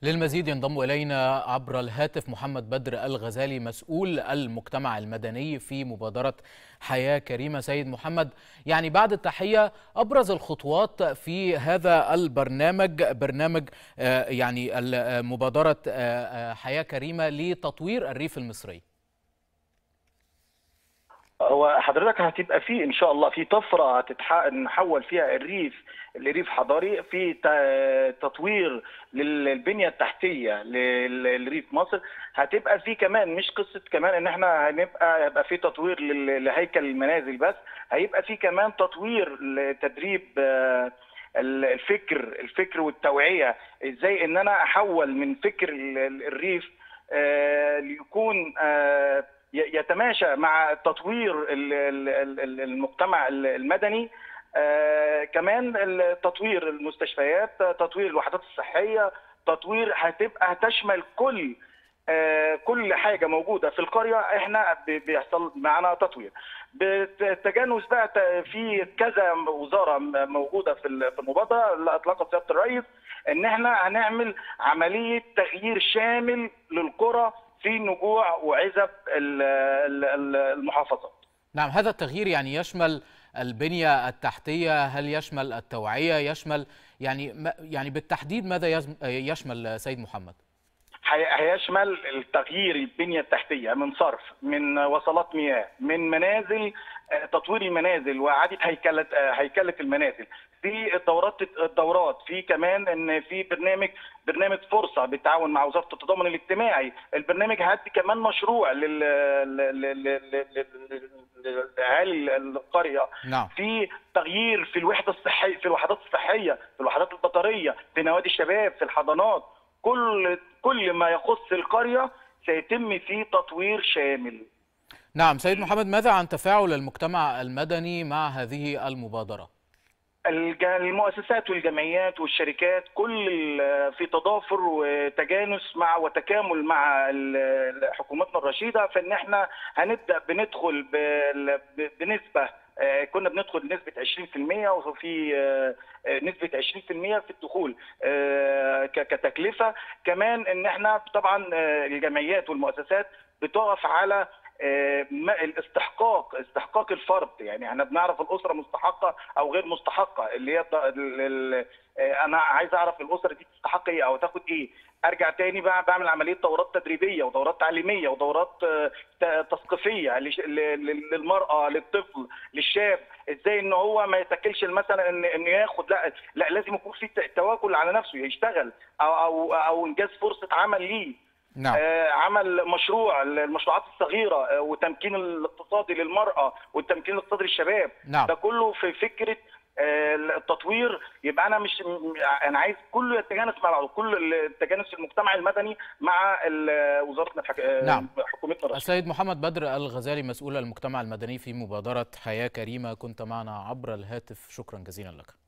للمزيد ينضم إلينا عبر الهاتف محمد بدر الغزالي مسؤول المجتمع المدني في مبادرة حياة كريمة سيد محمد يعني بعد التحية أبرز الخطوات في هذا البرنامج برنامج يعني مبادرة حياة كريمة لتطوير الريف المصري هو حضرتك هتبقى في ان شاء الله في طفره هتتحقق نحول فيها الريف لريف حضاري في تطوير للبنيه التحتيه لريف مصر هتبقى في كمان مش قصه كمان ان احنا هنبقى يبقى في تطوير لهيكل المنازل بس هيبقى في كمان تطوير لتدريب الفكر الفكر والتوعيه ازاي ان انا احول من فكر الريف ليكون يتماشى مع تطوير المجتمع المدني آه كمان تطوير المستشفيات تطوير الوحدات الصحيه تطوير هتبقى هتشمل كل آه كل حاجه موجوده في القريه احنا بيحصل معانا تطوير بالتجانس بقى في كذا وزاره موجوده في المبادره اللي اطلقت سياده الرئيس ان احنا هنعمل عمليه تغيير شامل للقرى في نجوع وعزب المحافظات نعم هذا التغيير يعني يشمل البنية التحتية هل يشمل التوعية يشمل يعني يعني بالتحديد ماذا يشمل سيد محمد هيشمل التغيير البنية التحتية من صرف من وصلات مياه من منازل تطوير المنازل واعاده هيكله هيكله المنازل في الدورات الدورات في كمان ان في برنامج برنامج فرصه بالتعاون مع وزاره التضامن الاجتماعي البرنامج هيدي كمان مشروع لل لاهالي القريه نعم. في تغيير في الوحده الصحيه في الوحدات الصحيه في الوحدات البطريه في نوادي الشباب في الحضانات كل كل ما يخص القريه سيتم فيه تطوير شامل نعم سيد محمد ماذا عن تفاعل المجتمع المدني مع هذه المبادرة؟ المؤسسات والجمعيات والشركات كل في تضافر وتجانس مع وتكامل مع حكومتنا الرشيده في ان احنا هنبدا بندخل بنسبه كنا بندخل بنسبه 20% وفي نسبه 20% في الدخول كتكلفه كمان ان احنا طبعا الجمعيات والمؤسسات بتقف على الاستحقاق استحقاق الفرد يعني احنا بنعرف الاسره مستحقه او غير مستحقه اللي هي انا عايز اعرف الاسره دي تستحق ايه او تاخد ايه ارجع تاني بقى بعمل عمليه دورات تدريبيه ودورات تعليميه ودورات تثقيفيه للمراه للطفل للشاب ازاي ان هو ما يتكلش مثلا ان انه ياخد لا لا لازم يكون في تواكل على نفسه يشتغل او او او انجاز فرصه عمل ليه نعم. آه عمل مشروع المشروعات الصغيره آه والتمكين الاقتصادي للمراه والتمكين الاقتصادي للشباب نعم. ده كله في فكره آه التطوير يبقى انا مش انا عايز كله يتجانس مع بعضه كل التجانس المجتمع المدني مع وزاره الحك... نعم. حكومتنا الرشيدة. السيد محمد بدر الغزالي مسؤول المجتمع المدني في مبادره حياه كريمه كنت معنا عبر الهاتف شكرا جزيلا لك